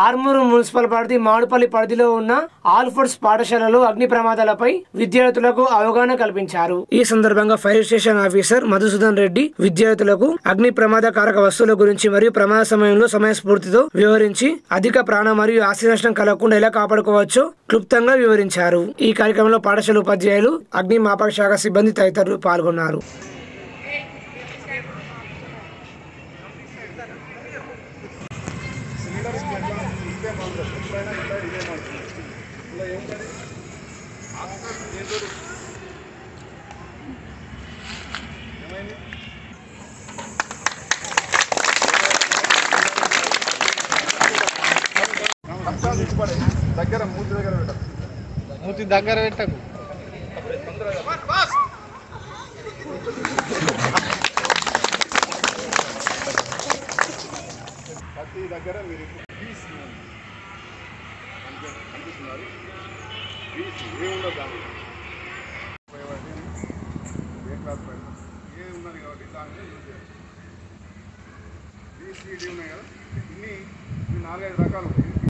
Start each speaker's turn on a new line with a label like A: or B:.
A: Armoor municipal పరిధి మాడుపల్లి పరిధిలో ఉన్న ఆల్ఫోర్డ్స్ పాఠశాలలో అగ్ని ప్రమాదాలపై విద్యార్థులకు అవగాహన కల్పించారు ఈ సందర్భంగా fire station officer Madhusudan Reddy విద్యార్థులకు అగ్ని ప్రమాదకారక వస్తువుల గురించి మరియు ప్రమాద సమయంలో సమయస్ఫూర్తితో వివరించి అధిక ప్రాణ మరియు ఆస్తి నష్టం కలగకుండా ఎలా కాపాడుకోవచ్చో క్లుప్తంగా వివరించారు ఈ కార్యక్రమంలో పాఠశాల ఉపాధ్యాయులు అగ్నిమాపక శాఖ సిబ్బంది తదితరులు పాల్గొన్నారు
B: దగ్గర మూతి దగ్గర పెట్టాలి
C: మూతి దగ్గర పెట్టకు
B: ప్రతి దగ్గర మీరు పీస్ కనిపిస్తున్నారు పీస్ ఏముండదు దాని ఏ క్లాస్ పైన ఏ ఉన్నది కాబట్టి దాని మీద యూజ్ చేయాలి బీసీడీ ఉన్నాయి కదా ఇన్ని ఇవి నాలుగైదు రకాలు ఉన్నాయి